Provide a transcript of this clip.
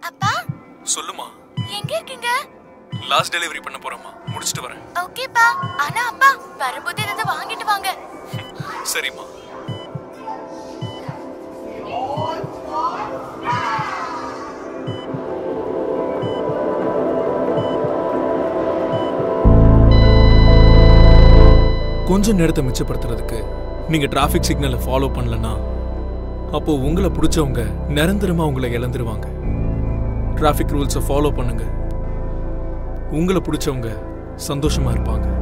அப்பா சொல்லுமா எங்க இருக்கீங்க லாஸ்ட் டெலிவரி பண்ண போறேம்மா முடிச்சிட்டு வரேன் ஓகேப்பா ஆனா அப்பா வரும்போது ஏதாவது வாங்கிட்டு வாங்க சரிம்மா கொஞ்சம் நேரத்தை மிச்சப்படுத்துறதுக்கு நீங்க டிராஃபிக் சிக்னலை ஃபாலோ பண்ணலனா அப்போ உங்களை பிடிச்சவங்க நிரந்தரமா உங்களை இழந்துருவாங்க டிராஃபிக் ரூல்ஸை ஃபாலோ பண்ணுங்க உங்களை பிடிச்சவங்க சந்தோஷமா இருப்பாங்க